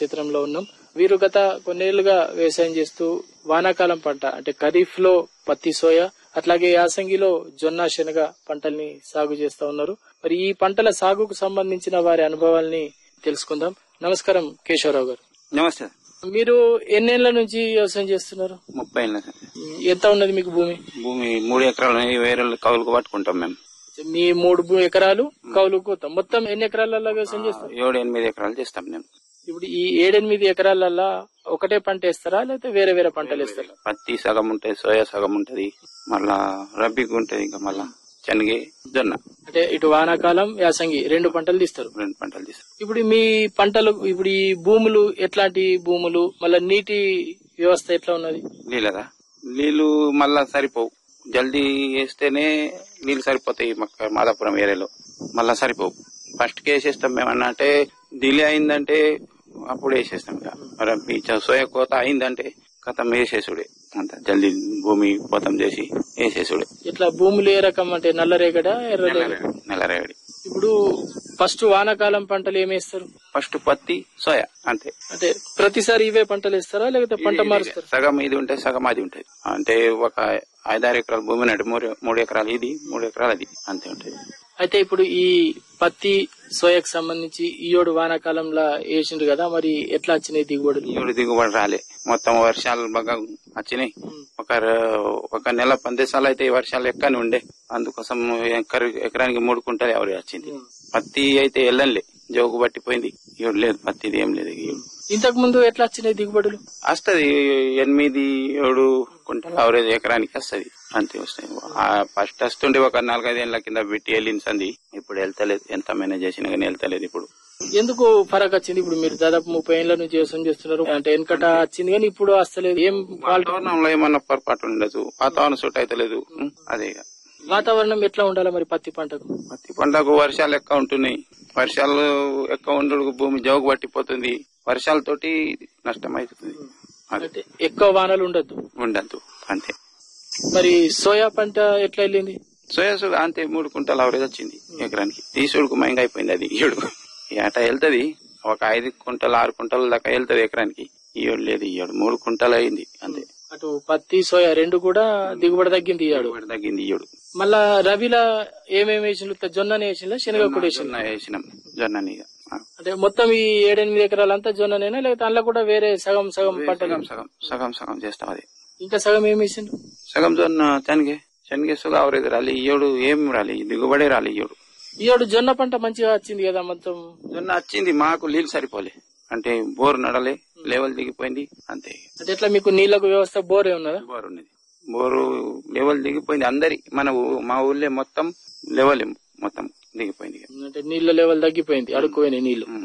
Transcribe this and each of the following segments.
క్షేత్రంలో ఉన్నాం వీరు గత కొన్నేళ్లుగా వ్యవసాయం చేస్తూ వానాకాలం పంట అంటే ఖరీఫ్ లో పత్తి సోయా అట్లాగే యాసంగిలో జొన్న శనగ పంటల్ని సాగు చేస్తా ఉన్నారు మరి ఈ పంటల సాగుకు సంబంధించిన వారి అనుభవాల్ని తెలుసుకుందాం నమస్కారం కేశవరావు గారు నమస్తే మీరు ఎన్నేళ్ల నుంచి వ్యవసాయం చేస్తున్నారు ముప్పై ఏళ్ళ సార్. ఎంత ఉన్నది మీకు భూమి భూమి మూడు ఎకరాలు ఉన్నాయి, వేరే కౌలుకు పట్టుకుంటాం మేము మీ మూడు భూ- ఎకరాలు కౌలు కోత మొత్తం ఎన్ని ఎకరాలలో వ్యవసాయం చేస్తారు ఏడు ఎనిమిది ఎకరాలు చేస్తాం మేము ఇప్పుడు ఈ ఏడెనిమిది ఎకరాలల్లా ఒకటే పంట వేస్తారా లేకపోతే వేరే వేరే పంటలు వేస్తారా పత్తి సగం ఉంటది సోయా సగం ఉంటది మళ్ళా రబ్బీకి ఉంటది ఇంకా మళ్ళా శనగ జొన్న అంటే ఇటు వానాకాలం యాసంగి రెండు పంటలు తీస్తారు రెండు పంటలు తీస్తాం ఇప్పుడు మీ పంటలు ఇప్పుడు ఈ భూములు ఎట్లాంటి భూములు మళ్ళా నీటి వ్యవస్థ ఎట్లా ఉన్నది నీళ్ళదా నీళ్లు మళ్ళా సరిపోవు జల్దీ వేస్తేనే నీళ్లు సరిపోతాయి మాకు మాదాపురం ఏరియాలో మళ్ళా సరిపోవు ఫస్ట్ కి వేసేస్తాం మేము అంటే డిలే అయిందంటే అప్పుడు వేసేస్తాం ఇక రబ్బీ చ- సోయా కోత అయిందంటే కథం వేసేసుడే అంత జల్దీ భూమి పోతం చేసి వేసేసుడే ఇట్లా భూములు ఏ రకం అంటే నల్లరేగడ ఎర్రరేగడ నెలరేగడి ఇప్పుడు ఫస్ట్ వానాకాలం పంటలు ఏమేస్తారు ఫస్ట్ పత్తి సోయా అంతే అంటే ప్రతిసారి ఇవే పంటలు వేస్తారా లేకపోతే పంట మారుస్తారు సగం ఇది ఉంటే సగం అది ఉంటది అంటే ఒక ఐదారు ఎకరాల భూమి నటు మూడు మూడు ఎకరాలు ఇది మూడు ఎకరాలు అది అంతే ఉంటది అయితే ఇప్పుడు ఈ పత్తి సోయాకు సంబంధించి ఈ ఏడు వానాకాలంలో వేసిండ్రు కదా మరి ఎట్లా వచ్చినాయి దిగుబడులు ఈవిడ దిగుబడి రాలే మొత్తం వర్షాలు బాగా వచ్చినాయి ఒక ర- ఒక నెల పందేసాలు అయితే ఈ వర్షాలు ఎక్కని ఉండే అందుకోసం ఎకర- ఎకరానికి మూడు కుంటలు ఎవరు వచ్చింది పత్తి అయితే వెళ్ళంలే జోగు పట్టిపోయింది ఈవిడ లేదు పత్తిది ఏం లేదు ఈవిడ ఇంతకు ముందు ఎట్లా వచ్చినాయి దిగుబడులు వస్తది ఎనిమిది ఏడు కుంటలు అవరేజ్ ఎకరానికి వస్తది అంతే వస్తాయి ఆ ఫస్ట్ వస్తుండే ఒక నాలుగైదు ఏళ్ళ కింద పెట్టి వెళ్ళింది సంది ఇప్పుడు వెళ్తలేదు ఎంత మేనేజ్ చేసినా కానీ వెళ్తలేదు ఇప్పుడు ఎందుకు ఫరక్ వచ్చింది ఇప్పుడు మీరు దాదాపు ముప్పై ఏళ్ల నుంచి వ్యవసాయం చేస్తున్నారు అంటే వెనకట వచ్చింది కానీ ఇప్పుడు వస్తలేదు ఏం ఫాల్ట్ వాతావరణంలో ఏమన్నా పొరపాటు ఉండదు వాతావరణం సూట్ అయితే లేదు ఉం, అదే ఇక. వాతావరణం ఎట్లా ఉండాలి మరి పత్తి పంటకు పత్తి పంటకు వర్షాలు ఎక్కువ ఉంటున్నాయి వర్షాలు ఎక్కువ ఉండు భూమి జోగు పట్టిపోతుంది వర్షాలతోటి నష్టం అవుతుంది అది అంటే ఎక్కువ వానలు ఉండద్దు ఉండద్దు అంతే మరి సోయా పంట ఎట్లా వెళ్ళింది సోయా సుగ అంతే మూడు కుంటలు అవరేజ్ వచ్చింది ఎకరానికి తీసుడుకు మైంగ్ అయిపోయింది అది ఈడు ఈ ఆట వెళ్తది ఒక ఐదు కుంటలు ఆరు కుంటల దాకా వెళ్తది ఎకరానికి ఈడు లేదు ఈడు మూడు కుంటలు అయింది అంతే అటు పత్తి సోయా రెండు కూడా దిగుబడి తగ్గింది ఇయ్యాడు దిగుబడి తగ్గింది ఈడు మళ్ళా రవిలా ఏమేమి వేసిండ్రు జొన్ననే వేసిండ్రా శనగ కూడా వేసిండ్రు జొన్న వేసినాం జొన్నని ఇక. ఆ. అంటే మొత్తం ఈ ఏడెనిమిది ఎకరాలంతా జొన్ననేనా లేకపోతే అందులో కూడా వేరే సగం సగం పంటలు సగం సగం సగం సగం చేస్తాం అది ఇంకా సగం ఏమి వేసిండ్రు సగం జొన్న శనగ శనగ సుగ అవరేది రాలి ఈయోడు ఏం రాలి దిగుబడే రాలి ఈయోడు ఈ ఏడు జొన్న పంట మంచిగా వచ్చింది కదా మొత్తం జొన్న వచ్చింది మాకు నీళ్ళు సరిపోలే అంటే బోర్ నడలే లెవెల్ దిగిపోయింది అంతే అంటే ఎట్లా మీకు నీళ్లకు వ్యవస్థ బోరే ఉన్నదా బోర్ ఉన్నది బోరు లెవెల్ దిగిపోయింది అందరి మన ఊ- మా ఊళ్ళో మొత్తం లెవెల్ మొత్తం దిగిపోయింది ఇక. అంటే నీళ్ల లెవెల్ తగ్గిపోయింది అడుక్కుపోయినాయి నీళ్లు ఉమ్.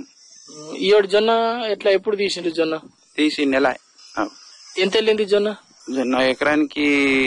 ఈ ఏడు జొన్న ఎట్లా ఎప్పుడు తీసిండ్రు జొన్న తీసి నెల ఆ. ఎంత వెళ్ళింది జొన్న జొన్న ఎకరానికి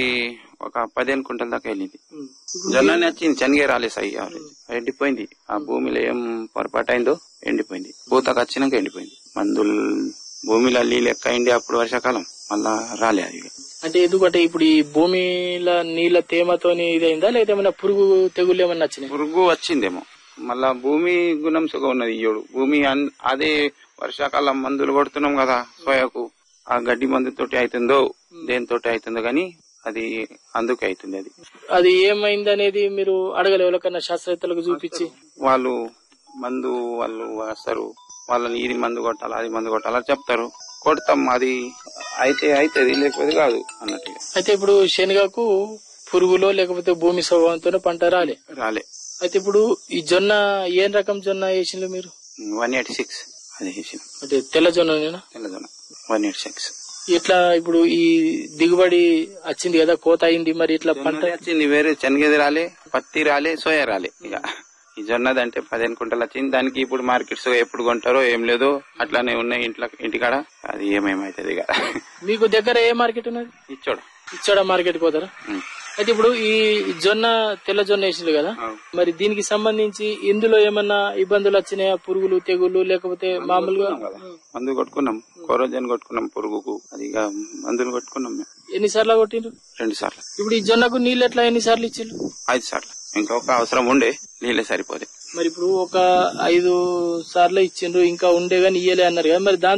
ఒక పదిహేను కుంటల దాకా వెళ్ళింది జొన్నని వచ్చింది శనగ రాలే సై ఎండిపోయింది ఆ భూమిలో ఏం పొరపాటు అయిందో ఎండిపోయింది పూతకు వచ్చినాక ఎండిపోయింది మందులు భూమిలో నీళ్ళు ఎక్క అయింది అప్పుడు వర్షాకాలం మళ్ళా రాలే అది ఇక. అంటే ఎందుకంటే ఇప్పుడు ఈ భూమిలో నీళ్ల తేమతోని ఇదైందా లేదా ఏమైనా పురుగు తెగులు ఏమన్నా వచ్చినాయి పురుగు వచ్చిందేమో మళ్ళా భూమి గుణం సుఖం ఉన్నది ఇయ్యోడు భూమి అన్- అదే వర్షాకాలం మందులు కొడుతున్నాం కదా సోయాకు ఆ గడ్డి మందుతోటి అవుతుందో దేనితోటి అవుతుందో గాని అది అందుకే అవుతుంది అది అది ఏమైంది అనేది మీరు అడగలే ఎవరికన్నా శాస్త్రవేత్తలకు చూపించి వాళ్ళు మందు వాళ్ళు వస్తారు వాళ్ళని ఇది మందు కొట్టాలి అది మందు కొట్టాలి చెప్తారు కొడతాం అది అయితే అవుతుంది లేకపోతే కాదు అన్నట్టుగా అయితే ఇప్పుడు శనగకు పురుగులో లేకపోతే భూమి స్వభావంతోనే పంట రాలే రాలే అయితే ఇప్పుడు ఈ జొన్న ఏం రకం జొన్న వేసిండ్రు మీరు వన్ ఎయిటీ సిక్స్ అది వేసిన అంటే తెల్ల జొన్ననేనా తెల్లదొన వన్ ఎయిటీ సిక్స్ ఇట్లా ఇప్పుడు ఈ దిగుబడి వచ్చింది కదా కోత అయింది మరి ఇట్లా పంట జొన్నది వచ్చింది వేరే శనగది రాలే పత్తి రాలే సోయా రాలే ఇక ఈ జొన్నది అంటే పదిహేను కుంటలు వచ్చింది దానికి ఇప్పుడు మార్కెట్స్ ఎప్పుడు కొంటారో ఏం లేదో అట్లానే ఉన్నాయి ఇంట్లో ఇంటికాడ అది ఏమేమైతుంది ఇక మీకు దగ్గర ఏ మార్కెట్ ఉన్నది ఇచ్చోడు ఇచ్చాడ మార్కెట్ పోతారా ఉం. అయితే ఇప్పుడు ఈ జొన్న తెల్ల జొన్న వేసిండ్రు కదా అవు. మరి దీనికి సంబంధించి ఇందులో ఏమన్నా ఇబ్బందులు వచ్చినాయా పురుగులు తెగులు లేకపోతే మామూలుగా మందు కొట్టుకున్నాం కోరోజన్ కొట్టుకున్నాం పురుగుకు అది ఇక మందులు కొట్టుకున్నాం మేము ఎన్నిసార్లు కొట్టిండ్రు రెండు సార్లు ఇప్పుడు ఈ జొన్నకు నీళ్ళు ఎట్లా ఎన్నిసార్లు ఇచ్చిండ్రు ఐదు సార్లు ఇంకొక అవసరం ఉండే నీళ్ళే సరిపోలే మరి ఇప్పుడు ఒక ఐదు సార్లు ఇచ్చిండ్రు ఇంకా ఉండే గానీ ఇయ్యలే అన్నారు కదా మరి దాంతో